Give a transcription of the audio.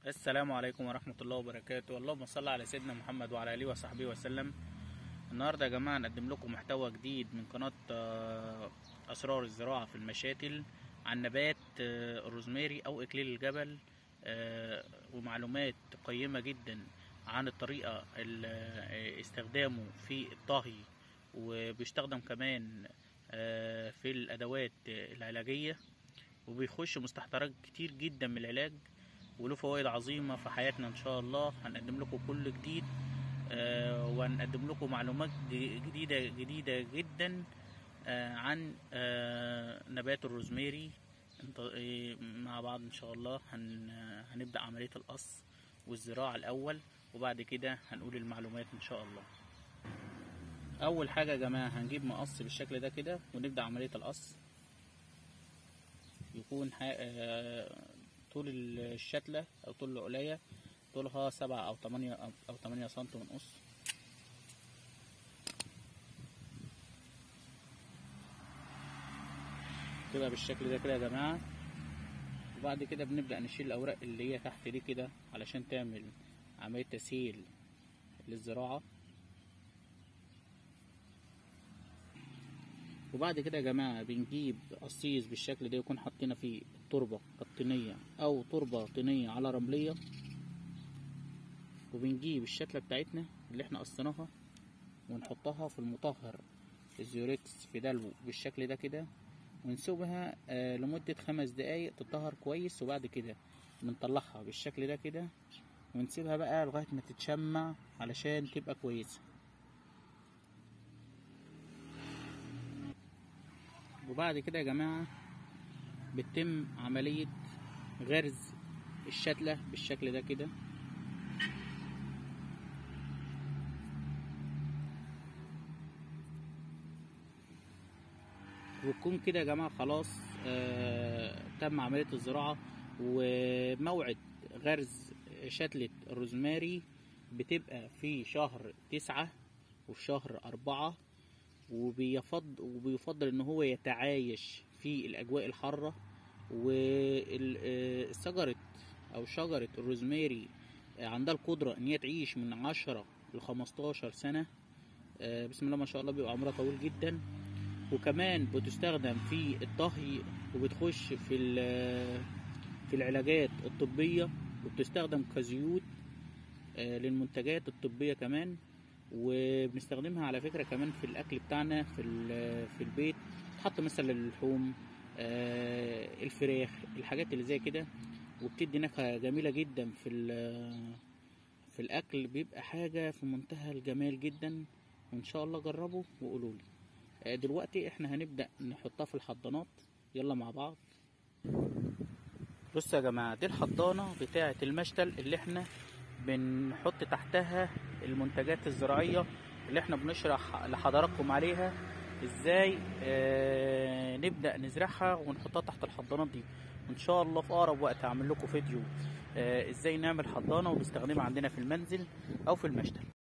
السلام عليكم ورحمة الله وبركاته اللهم صل على سيدنا محمد وعلى آله وصحبه وسلم النهاردة يا جماعة نقدم لكم محتوى جديد من قناة آه، أسرار الزراعة في المشاتل عن نبات آه، الروزماري أو إكليل الجبل آه، ومعلومات قيمة جدا عن الطريقة ال- آه، استخدامه في الطهي وبيستخدم كمان آه، في الأدوات العلاجية وبيخش مستحضرات كتير جدا من العلاج وله فوائد عظيمة في حياتنا إن شاء الله هنقدم لكم كل جديد آه، وهنقدم لكم معلومات ج- جديدة جديدة جدا آه، عن آه، نبات الروزماري انت- إيه، مع بعض إن شاء الله هن هنبدأ عملية القص والزراعة الأول وبعد كده هنقول المعلومات إن شاء الله أول حاجة يا جماعة هنجيب مقص بالشكل ده كده ونبدأ عملية القص يكون ح- آه، طول الشتلة أو طول العلاية طولها سبعة أو تمانية أو أو تمانية سنتي ونص تبقى بالشكل ده كده يا جماعة وبعد كده بنبدأ نشيل الأوراق اللي هي تحت دي كده علشان تعمل عملية تسهيل للزراعة وبعد كده يا جماعة بنجيب قصيص بالشكل ده يكون حاطين فيه التربة الطينية أو تربة طينية على رملية وبنجيب الشتلة بتاعتنا اللي احنا قصيناها ونحطها في المطهر الزيوريكس في دلو بالشكل ده كده ونسيبها آه لمدة خمس دقايق تطهر كويس وبعد كده بنطلعها بالشكل ده كده ونسيبها بقى لغاية ما تتشمع علشان تبقى كويسة وبعد كده يا جماعة بتتم عملية غرز الشتلة بالشكل ده كده وتكون كده يا جماعة خلاص آه تم عملية الزراعة وموعد غرز شتلة الروزماري بتبقى في شهر تسعة وفي شهر أربعة وبيفضل وبيفضل ان هو يتعايش في الاجواء الحاره والشجره او شجره الروزماري عندها القدره ان هي تعيش من عشرة ل 15 سنه آه، بسم الله ما شاء الله بيبقى عمرها طويل جدا وكمان بتستخدم في الطهي وبتخش في ال- في العلاجات الطبيه وبتستخدم كزيوت آه، للمنتجات الطبيه كمان وبنستخدمها على فكرة كمان في الأكل بتاعنا في ال- في البيت تحط مثلا اللحوم آه، الفراخ الحاجات اللي زي كده وبتدي نكهة جميلة جدا في ال- في الأكل بيبقى حاجة في منتهى الجمال جدا وإن شاء الله جربوا وقولوا لي آه، دلوقتي احنا هنبدأ نحطها في الحضانات يلا مع بعض بصوا يا جماعة دي الحضانة بتاعة المشتل اللي احنا بنحط تحتها المنتجات الزراعية اللي احنا بنشرح لحضراتكم عليها ازاي اه نبدأ نزرعها ونحطها تحت الحضانات دي وان شاء الله في اقرب وقت هعمل لكم فيديو اه ازاي نعمل حضانة ونستخدمها عندنا في المنزل او في المشتل